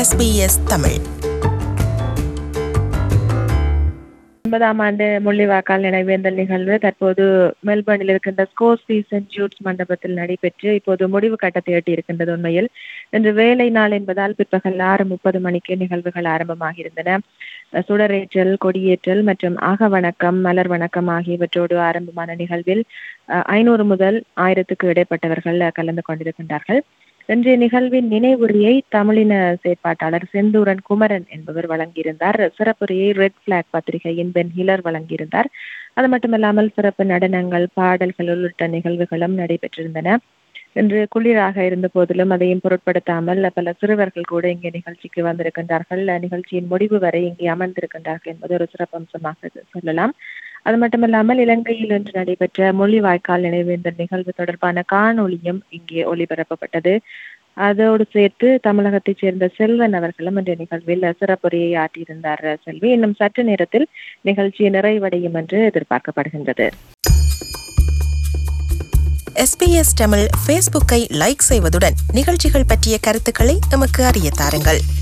SBS Tamil ஒன்பதாம் ஆண்டு முள்ளிவாய்க்கால் நினைவேந்தல் நிகழ்வு தற்போது மெல்பர்னில் இருக்கின்ற ஸ்கோர்சி சென்ட் ஜூட்ஸ் மண்டபத்தில் நடைபெற்று இப்போது முடிவு கட்டத்தை எட்டி இருக்கின்றது உண்மையில் இன்று வேலை நாள் என்பதால் பிற்பகல் ஆறு முப்பது மணிக்கு நிகழ்வுகள் ஆரம்பமாகியிருந்தன சுடரேற்றல் கொடியேற்றல் மற்றும் ஆக வணக்கம் மலர் வணக்கம் ஆகியவற்றோடு ஆரம்பமான நிகழ்வில் ஐநூறு முதல் ஆயிரத்துக்கு இடைப்பட்டவர்கள் கலந்து கொண்டிருக்கின்றார்கள் இன்றைய நிகழ்வின் நினைவுரையை தமிழின செயற்பாட்டாளர் செந்தூரன் குமரன் என்பவர் வழங்கியிருந்தார் சிறப்புரையை ரெட் பிளாக் பத்திரிகையின் பென் ஹிலர் வழங்கியிருந்தார் அது மட்டுமல்லாமல் சிறப்பு நடனங்கள் பாடல்கள் உள்ளிட்ட நிகழ்வுகளும் நடைபெற்றிருந்தன இன்று குளிராக இருந்த போதிலும் அதையும் பொருட்படுத்தாமல் பல சிறுவர்கள் கூட இங்கே நிகழ்ச்சிக்கு வந்திருக்கின்றார்கள் நிகழ்ச்சியின் முடிவு வரை இங்கே அமர்ந்திருக்கின்றார்கள் என்பது ஒரு சிறப்பம்சமாக சொல்லலாம் அது மட்டுமல்லாமல் இலங்கையில் இன்று நடைபெற்ற மொழிவாய்க்கால் நினைவேந்தல் நிகழ்வு தொடர்பான காணொளியும் இங்கே ஒளிபரப்பப்பட்டது அதோடு சேர்த்து தமிழகத்தைச் சேர்ந்த செல்வன் அவர்களும் இந்த நிகழ்வில் சிறப்புரையை ஆற்றியிருந்தார் செல்வி இன்னும் சற்று நேரத்தில் நிகழ்ச்சி நிறைவடையும் என்று எதிர்பார்க்கப்படுகின்றது எஸ்பிஎஸ் தமிழ் ஃபேஸ்புக்கை லைக் செய்வதுடன் நிகழ்ச்சிகள் பற்றிய கருத்துக்களை எமக்கு அறிய தாருங்கள்